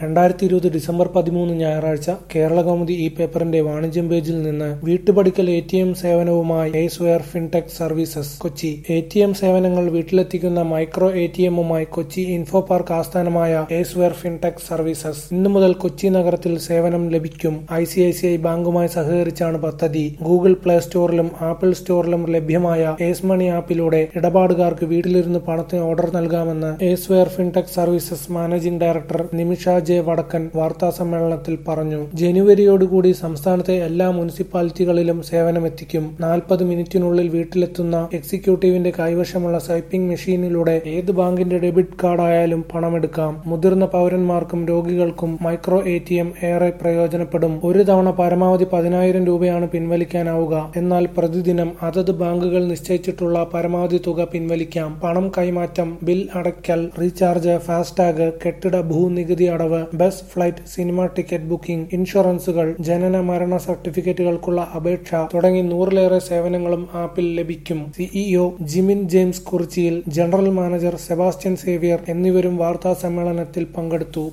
രണ്ടായിരത്തി ഇരുപത് ഡിസംബർ പതിമൂന്ന് ഞായറാഴ്ച കേരളകൗമുദി ഈ പേപ്പറിന്റെ വാണിജ്യം പേജിൽ നിന്ന് വീട്ടുപടിക്കൽ എ ടി എം സേവനവുമായി Acesware fintech services Kochi A T M സേവനങ്ങൾ വീട്ടിലെത്തിക്കുന്ന മൈക്രോ എ ടി എമ്മുമായി കൊച്ചി ഇൻഫോ പാർക്ക് ആസ്ഥാനമായ എയ്സ്വെയർ ഫിൻടെക് സർവീസസ് ഇന്നു മുതൽ കൊച്ചി നഗരത്തിൽ സേവനം ലഭിക്കും I C I C I ബാങ്കുമായി സഹകരിച്ചാണ് പദ്ധതി ഗൂഗിൾ പ്ലേ സ്റ്റോറിലും ആപ്പിൾ സ്റ്റോറിലും ലഭ്യമായ ഏസ് മണി ആപ്പിലൂടെ ഇടപാടുകാർക്ക് വീട്ടിലിരുന്ന് പണത്തിന് ഓർഡർ നൽകാമെന്ന് Acesware fintech services managing director Nimisha J Vadakkan വാർത്താ സമ്മേളനത്തിൽ പറഞ്ഞു ജനുവരിയോടുകൂടി സംസ്ഥാനത്തെ എല്ലാ മുനിസിപ്പാലിറ്റികളിലും സേവനമെത്തിക്കും നാൽപ്പത് മിനിറ്റിനുള്ളിൽ വീട്ടിലെത്തുന്ന എക്സിക്യൂട്ടീവിന്റെ കൈവശമുള്ള സ്വൈപ്പിംഗ് മെഷീനിലൂടെ ഏത് ബാങ്കിന്റെ ഡെബിറ്റ് കാർഡായാലും പണമെടുക്കാം മുതിർന്ന പൗരന്മാർക്കും രോഗികൾക്കും മൈക്രോ എ ടി എം ഏറെ പ്രയോജനപ്പെടും ഒരു തവണ പരമാവധി പതിനായിരം രൂപയാണ് പിൻവലിക്കാനാവുക എന്നാൽ പ്രതിദിനം അതത് ബാങ്കുകൾ നിശ്ചയിച്ചിട്ടുള്ള പരമാവധി തുക പിൻവലിക്കാം പണം കൈമാറ്റം ബിൽ അടയ്ക്കൽ റീചാർജ് ഫാസ്ടാഗ് കെട്ടിട ഭൂനികുതി അടവ് bus flight cinema ticket booking ഇൻഷുറൻസുകൾ ജനന മരണ സർട്ടിഫിക്കറ്റുകൾക്കുള്ള അപേക്ഷ തുടങ്ങി നൂറിലേറെ സേവനങ്ങളും ആപ്പിൽ ലഭിക്കും സിഇഒ ജിമിൻ ജെയിംസ് കുറിച്ചിയിൽ ജനറൽ മാനേജർ സെബാസ്റ്റ്യൻ സേവിയർ എന്നിവരും വാർത്താ സമ്മേളനത്തിൽ പങ്കെടുത്തു